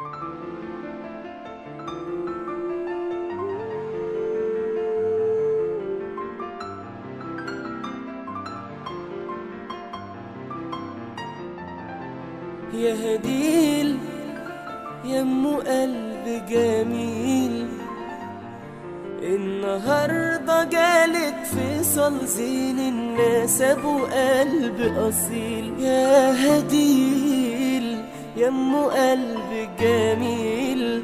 يا هديل يا ام قلب جميل النهارده جالك فيصل زين الناس ابو قلب اصيل يا هديل يا ام قلب جميل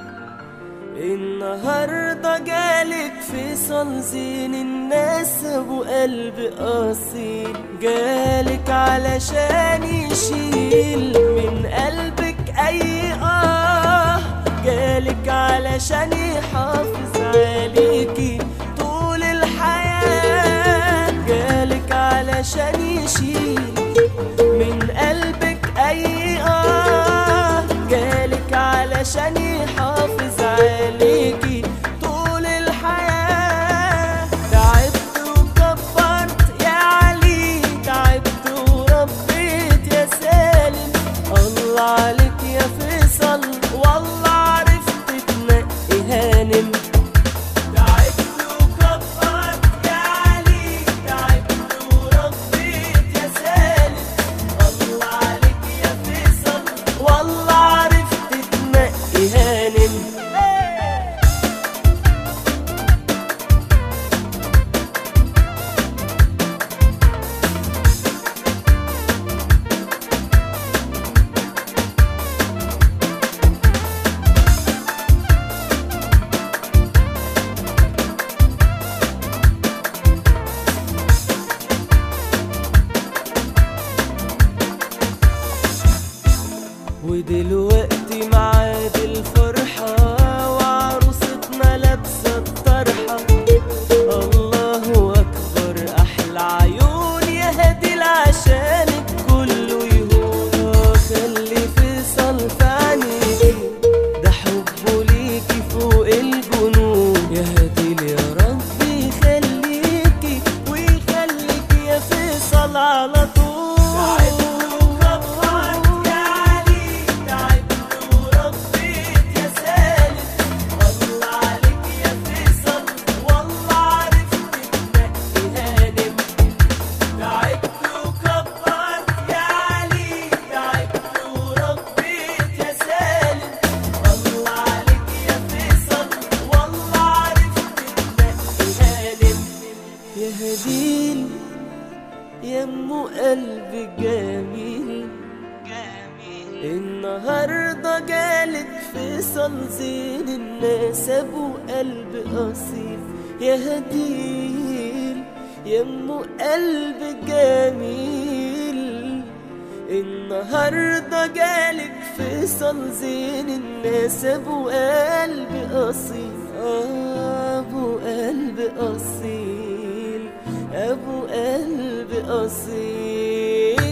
النهارده جالك فيصل زين الناس ابو قلب اصيل جالك علشان يشيل من قلبك اي اه جالك علشان يحافظ عليكي طول الحياة جالك علشان يشيل من قلبك اي اه جالك علشان يحافظ عليكي طول الحياة تعبت وكبرت يا علي تعبت وربيت يا سالم الله عليك يا فيصل والله عرفت تنقي هانم تعبت وكبرت يا علي تعبت وربيت يا سالم الله عليك يا فيصل والله عرفت تنقي هانم ودلوقتي معاد الفرحة وعروستنا لابسة الطرحة الله أكبر أحلى عيون يا هدي عشانك كله يهون خلي فيصل في عينيكي ده حبه ليكي فوق الجنون يا هدي يا ربي يخليكي ويخليكي يا فيصل على طول تعبت يا علي تعبت وربيت يا سالم الله عليك يا فيصل والله عرفت تنقي هانم تعبت وكبرت يا علي تعبت وربيت يا سالم الله عليك يا فيصل والله عرفت تنقي هانم يا هديل يا ام قلب جميل النهارده جالك فيصل زين الناس ابو قلب اصيل يا هديل يا ام قلب جميل النهارده جالك فيصل زين الناس ابو قلب اصيل آه، ابو قلب اصيل ابو قلب اصيل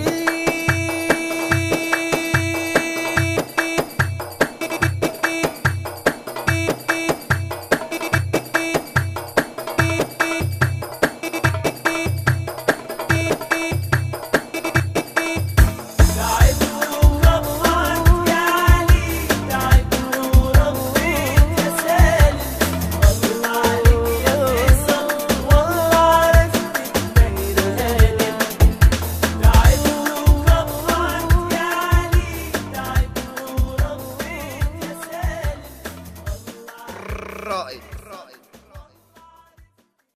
تعبت وكبرت يا علي تعبت وربيت يا سالم الله عليك يا فيصل والله عرفت تنقي هانم تعبت وكبرت يا علي تعبت وربيت يا سالم رائد